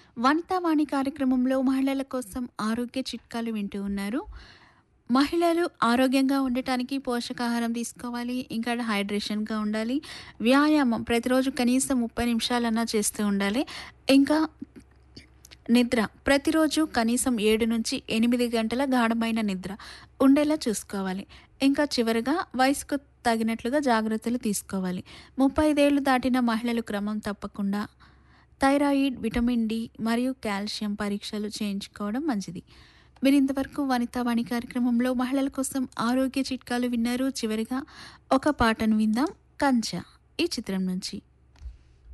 వనితావాణి కార్యక్రమంలో మహిళల కోసం ఆరోగ్య చిట్కాలు వింటూ ఉన్నారు మహిళలు ఆరోగ్యంగా ఉండటానికి పోషకాహారం తీసుకోవాలి ఇంకా హైడ్రేషన్గా ఉండాలి వ్యాయామం ప్రతిరోజు కనీసం ముప్పై నిమిషాలన్నా చేస్తూ ఉండాలి ఇంకా నిద్ర ప్రతిరోజు కనీసం ఏడు నుంచి ఎనిమిది గంటల గాఢమైన నిద్ర ఉండేలా చూసుకోవాలి ఇంకా చివరిగా వయసుకు తగినట్లుగా జాగ్రత్తలు తీసుకోవాలి ముప్పై ఐదేళ్లు దాటిన మహిళలు క్రమం తప్పకుండా థైరాయిడ్ విటమిన్ డి మరియు కాల్షియం పరీక్షలు చేయించుకోవడం మంచిది మీరు ఇంతవరకు వనితావాణి కార్యక్రమంలో మహిళల కోసం ఆరోగ్య చిట్కాలు విన్నారు చివరిగా ఒక పాటను విందాం కంచ ఈ చిత్రం నుంచి